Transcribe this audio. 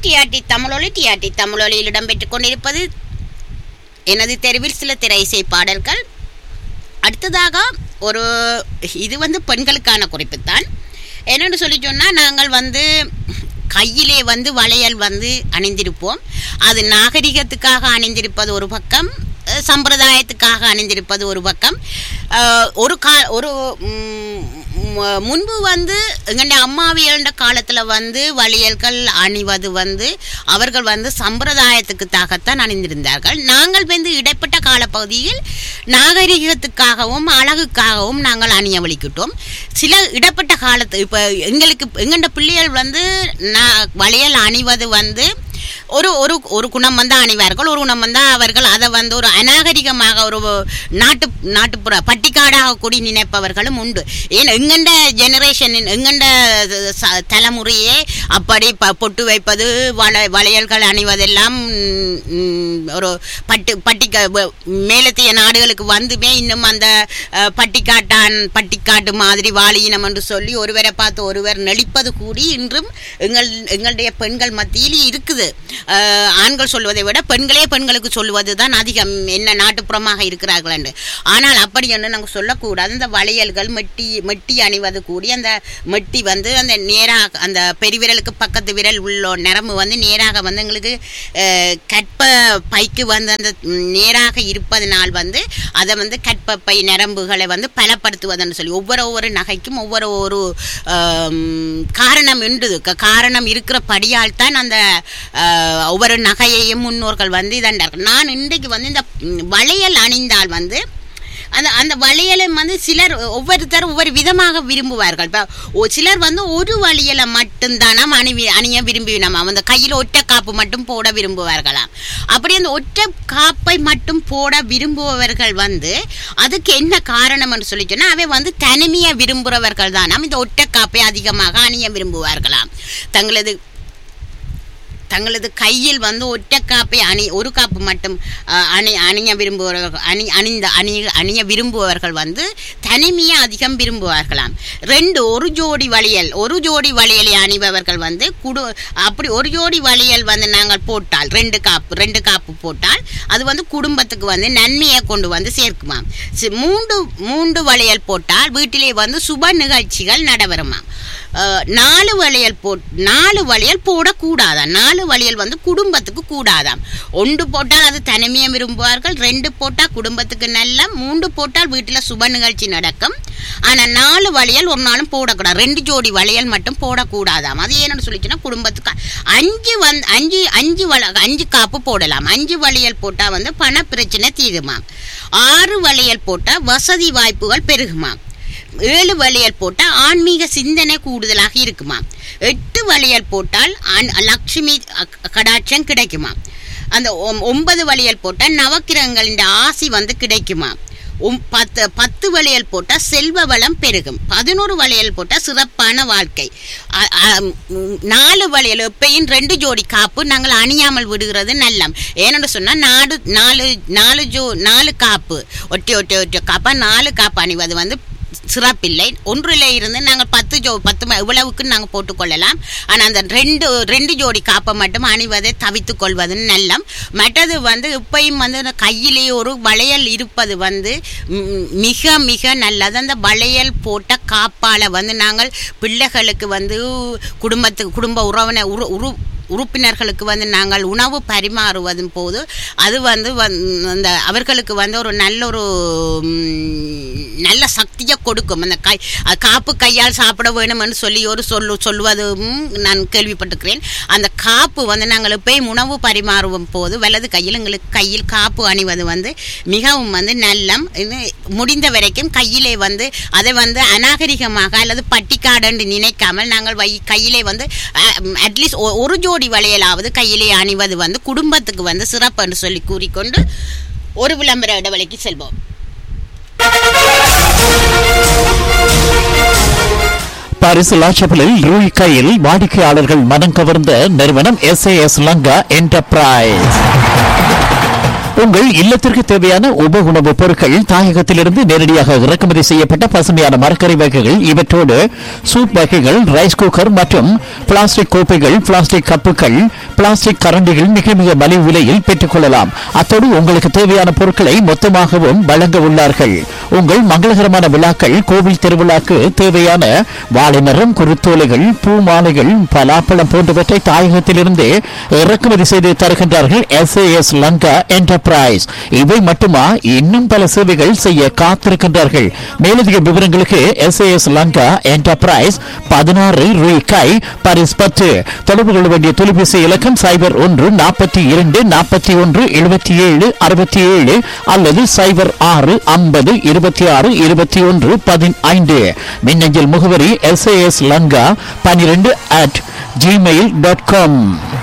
TRT தமிழொலி TRT தமிழொலியில் இடம்பெற்றுக் கொண்டிருப்பது எனது தெருவில் சில திரை இசை பாடல்கள் அடுத்ததாக ஒரு இது வந்து பெண்களுக்கான குறிப்பு தான் என்னென்னு சொல்லி சொன்னால் நாங்கள் வந்து கையிலே வந்து வளையல் வந்து அணிந்திருப்போம் அது நாகரிகத்துக்காக அணிந்திருப்பது ஒரு பக்கம் அஹ், சம்பிரதாயத்துக்காக அணிந்திருப்பது ஒரு பக்கம் அஹ், ஒரு கா ஒரு ம், ம- முன்பு வந்து எங்களுடைய அம்மாவியல்ட காலத்தில் வந்து வளையல்கள் அணிவது வந்து அவர்கள் வந்து சம்பிரதாயத்துக்குத்தாகத்தான் அணிந்திருந்தார்கள் நாங்கள் வந்து இடைப்பட்ட காலப்பகுதியில் நாகரிகத்துக்காகவும் அழகுக்காகவும் நாங்கள் அணிய வலிக்கிட்டோம் சில இடப்பட்ட காலத்து இப்போ எங்களுக்கு எங்கள்ட பிள்ளைகள் வந்து நான் வளையல் அணிவது வந்து ஒரு ஒரு ஒரு குணம் வந்து அணிவார்கள் ஒரு குணம் வந்து அவர்கள் அதை வந்து ஒரு அநாகரிகமாக ஒரு நாட்டு நாட்டுப்புற பட்டிக்காடாக கூடி நினைப்பவர்களும் உண்டு ஏன் எங்கண்ட ஜெனரேஷன் எங்கண்ட ச- தலைமுறையே அப்படி ப பொட்டு வைப்பது வள வளையல்கள் அணிவதெல்லாம் ம், ஒரு பட்டு பட்டிக்க வ- மேலத்திய நாடுகளுக்கு வந்துமே இன்னும் அந்த அஹ், பட்டிக்காட்டான் பட்டிக்காட்டு மாதிரி வாழியினம் என்று சொல்லி ஒருவரை பார்த்து ஒருவர் நெளிப்பது கூடி இன்றும் எங்கள் எங்களுடைய பெண்கள் மத்தியில் இருக்குது அஹ், ஆண்கள் சொல்வதை விட பெண்களே பெண்களுக்கு சொல்வது தான் அதிகம் என்ன நாட்டுப்புறமாக இருக்கிறார்கள் என்று ஆனால் அப்படி என்று நாங்கள் சொல்லக்கூடாது அந்த வளையல்கள் மெட்டி மெட்டி அணிவது கூடி அந்த மெட்டி வந்து அந்த நேராக அந்த பெருவிரலுக்கு பக்கத்து விரல் உள்ள நரம்பு வந்து நேராக வந்து எங்களுக்கு அஹ், கற்ப பைக்கு வந்து அந்த ம், நேராக இருப்பதனால் வந்து அதை வந்து கற்பப்பை நரம்புகளை வந்து பலப்படுத்துவதுன்னு சொல்லி ஒவ்வொரு ஒவ்வொரு நகைக்கும் ஒவ்வொரு ஒரு ஆம், காரணம் உண்டு க- காரணம் இருக்கிறபடியால் தான் அந்த ஆஹ், ஒவ்வொரு நகையையும் முன்னோர்கள் வந்து இதண்டார்கள் நான் இன்றைக்கு வந்து இந்த ம், வளையல் அணிந்தால் வந்து அந்த அந்த வளையலை வந்து சிலர் ஒவ்வொருத்தர் ஒவ்வொரு விதமாக விரும்புவார்கள் இப்போ ஒ- சிலர் வந்து ஒரு வளையலை மட்டும்தானாம் அணி அணிய விரும்பினோம் அந்த கையில் ஒற்றை காப்பு மட்டும் போட விரும்புவார்களாம் அப்படி அந்த ஒற்றை காப்பை மட்டும் போட விரும்புபவர்கள் வந்து அதுக்கு என்ன காரணம்னு சொல்லி சொன்னால் அவை வந்து தனிமையை விரும்புகிறவர்கள் தானாம் இந்த ஒற்றை காப்பை அதிகமாக அணிய விரும்புவார்களாம் தங்களது தங்களது கையில் வந்து ஒற்றை காப்பை அணி ஒரு காப்பு மட்டும் அஹ், அணி அணிய விரும்புபவர்கள் அணி அணிந்த அணி அணிய விரும்புபவர்கள் வந்து தனிமையை அதிகம் விரும்புவார்களாம் ரெண்டு ஒரு ஜோடி வளையல் ஒரு ஜோடி வளையலை அணிபவர்கள் வந்து குடு அப்படி ஒரு ஜோடி வளையல் வந்து நாங்கள் போட்டால் ரெண்டு காப்பு ரெண்டு காப்பு போட்டால் அது வந்து குடும்பத்துக்கு வந்து நன்மையை கொண்டு வந்து சேர்க்குமாம் சி- மூன்று மூன்று வளையல் போட்டால் வீட்டிலே வந்து சுப நிகழ்ச்சிகள் நடைபெறுமாம் அஹ், நாலு வளையல் போட் நாலு வளையல் போடக்கூடாதாம் நாலு வளையல் வந்து குடும்பத்துக்கு கூடாதாம் ஒன்று போட்டால் அது தனிமையை விரும்புவார்கள் ரெண்டு போட்டால் குடும்பத்துக்கு நல்ல மூன்று போட்டால் வீட்டில் சுப நிகழ்ச்சி நடக்கும் ஆனால் நாலு வளையல் ஒரு நாளும் போடக்கூடாது ரெண்டு ஜோடி வளையல் மட்டும் போடக்கூடாதாம் அது என்னன்னு சொல்லிச்சுன்னா குடும்பத்துக்கு அஞ்சு வந்து அஞ்சு அஞ்சு வள அஞ்சு காப்பு போடலாம் அஞ்சு வளையல் போட்டால் வந்து பண பிரச்சனை தீருமாம் ஆறு வளையல் போட்டால் வசதி வாய்ப்புகள் பெருகுமாம் ஏழு வளையல் போட்டால் ஆன்மீக சிந்தனை கூடுதலாக இருக்குமா எட்டு வளையல் போட்டால் ஆண்- லக்ஷ்மி அ- கடாட்சம் கிடைக்குமா அந்த ஒம்- ஒன்பது வளையல் போட்டால் நவக்கிரகங்களின் ஆசி வந்து கிடைக்குமா ஒம் பத்து பத்து வளையல் போட்டால் செல்வ வளம் பெருகும் பதினோரு வளையல் போட்டால் சிறப்பான வாழ்க்கை அ- அ- ம், நாலு வளையல் எப்பயும் ரெண்டு ஜோடி காப்பு நாங்கள் அணியாமல் விடுகிறது நல்லம் ஏன்னு சொன்னால் நாலு நாலு நாலு ஜோ நாலு காப்பு ஒட்டி ஒட்டி ஒட்டி காப்பா நாலு காப்பு அணிவது வந்து சிறப்பில்லை ஒன்றில் இருந்து நாங்கள் பத்து ஜோ பத்து ம- இவ்வளவுக்கு நாங்கள் போட்டுக்கொள்ளலாம் ஆனால் அந்த ரெண்டு ரெண்டு ஜோடி காப்பை மட்டும் அணிவதை தவித்து கொள்வது நல்லம் மற்றது வந்து இப்பயும் வந்து அந்த கையிலே ஒரு வளையல் இருப்பது வந்து ம், மிக மிக நல்லது அந்த வளையல் போட்ட காப்பால் வந்து நாங்கள் பிள்ளைகளுக்கு வந்து குடும்பத்துக்கு குடும்ப உறவினர் உரு உரு உறுப்பினர்களுக்கு வந்து நாங்கள் உணவு பரிமாறுவதும் போது அது வந்து வந் அந்த அவர்களுக்கு வந்து ஒரு நல்ல ஒரு ம், நல்ல சக்தியை கொடுக்கும் அந்த கை அஹ் காப்பு கையால் சாப்பிட வேணும்னு சொல்லி ஒரு சொல்லு சொல்வதும் நான் கேள்விப்பட்டிருக்கிறேன் அந்த காப்பு வந்து நாங்கள் எப்பயும் உணவு பரிமாறும் போது வலது கையில் எங்களுக்கு கையில் காப்பு அணிவது வந்து மிகவும் வந்து நல்லம் இது முடிந்த வரைக்கும் கையிலே வந்து அதை வந்து அநாகரிகமாக அல்லது பட்டிக்காடென்று நினைக்காமல் நாங்கள் வை கையிலே வந்து அட்லீஸ்ட் ஒரு ஜோடி வளையலாவது கையிலே அணிவது வந்து குடும்பத்துக்கு வந்து சிறப்பு என்று சொல்லி கூறிக்கொண்டு ஒரு விளம்பர இடைவெளிக்கு செல்வோம் பாரிஸ் லாச்சபலில் ரூய் கையில் வாடிக்கையாளர்கள் மனம் கவர்ந்த நிறுவனம் எஸ் லங்கா என்டர்பிரைஸ் உங்கள் இல்லத்திற்கு தேவையான உப உணவுப் பொருட்கள் தாயகத்திலிருந்து நேரடியாக இறக்குமதி செய்யப்பட்ட பசுமையான மரக்கறி வகைகள் இவற்றோடு சூப் வகைகள் ரைஸ் குக்கர் மற்றும் பிளாஸ்டிக் கோப்பைகள் பிளாஸ்டிக் கப்புகள் பிளாஸ்டிக் கரண்டிகள் மிக மிக மலிவு விலையில் பெற்றுக்கொள்ளலாம் அத்தோடு உங்களுக்கு தேவையான பொருட்களை மொத்தமாகவும் வழங்க உள்ளார்கள் உங்கள் மங்களகரமான விழாக்கள் கோவில் திருவிழாக்கு தேவையான வாழைமரம் குருத்தோலைகள் பூ மாலைகள் பலாப்பழம் போன்றவற்றை தாயகத்திலிருந்து இறக்குமதி செய்து தருகின்றார்கள் எஸ் லங்கா என்டர்பிரைஸ் இவை மட்டுமா இன்னும் பல சேவைகள் செய்ய காத்திருக்கின்றார்கள் மேலதிக விவரங்களுக்கு எஸ் லங்கா என்டர்பிரைஸ் பதினாறு ரூபாய் பரிஸ் பத்து தொடர்பு கொள்ள வேண்டிய தொலைபேசி இலக்கம் சைபர் ஒன்று நாற்பத்தி இரண்டு நாற்பத்தி ஒன்று எழுபத்தி ஏழு அறுபத்தி ஏழு அல்லது சைபர் ஆறு ஐம்பது இருபத்தி ஆறு இருபத்தி ஒன்று பதினைந்து மின்னஞ்சல் முகவரி எஸ் லங்கா பனிரெண்டு அட் ஜிமெயில் டாட் காம்